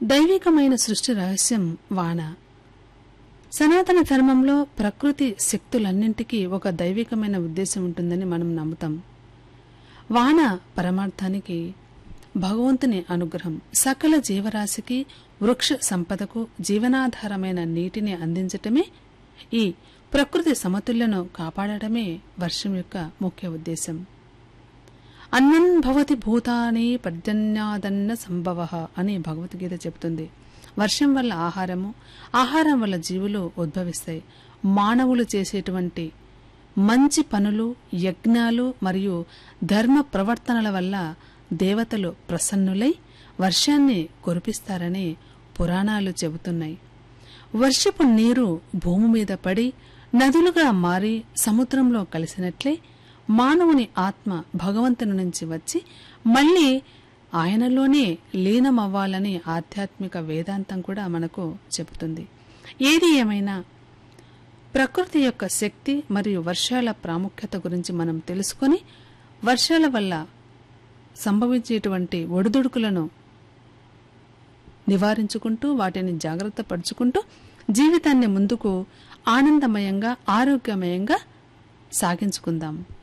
దైవికమైన సృష్టి రహస్యం వాన సనాతన ధర్మంలో ప్రకృతి శక్తులన్నింటికీ ఒక దైవికమైన ఉద్దేశం ఉంటుందని మనం నమ్ముతాం వాన పరమార్థానికి భగవంతుని అనుగ్రహం సకల జీవరాశికి వృక్ష సంపదకు జీవనాధారమైన నీటిని అందించటమే ఈ ప్రకృతి సమతుల్యను కాపాడటమే వర్షం యొక్క ముఖ్య ఉద్దేశం అన్నం భవతి భూతాని పర్జన్యాదన్న సంభవ అని భగవద్గీత చెబుతుంది వర్షం వల్ల ఆహారము ఆహారం వల్ల జీవులు ఉద్భవిస్తాయి మానవులు చేసేటువంటి మంచి పనులు యజ్ఞాలు మరియు ధర్మ ప్రవర్తనల వల్ల దేవతలు ప్రసన్నులై వర్షాన్ని కురిపిస్తారని పురాణాలు చెబుతున్నాయి వర్షపు నీరు భూమి మీద పడి నదులుగా మారి సముద్రంలో కలిసినట్లే మానవుని ఆత్మ భగవంతుని నుంచి వచ్చి మళ్ళీ ఆయనలోనే లీనమవ్వాలని ఆధ్యాత్మిక వేదాంతం కూడా మనకు చెబుతుంది ఏది ఏమైనా ప్రకృతి యొక్క శక్తి మరియు వర్షాల ప్రాముఖ్యత గురించి మనం తెలుసుకొని వర్షాల వల్ల సంభవించేటువంటి ఒడిదుడుకులను నివారించుకుంటూ వాటిని జాగ్రత్త పరుచుకుంటూ జీవితాన్ని ముందుకు ఆనందమయంగా ఆరోగ్యమయంగా సాగించుకుందాం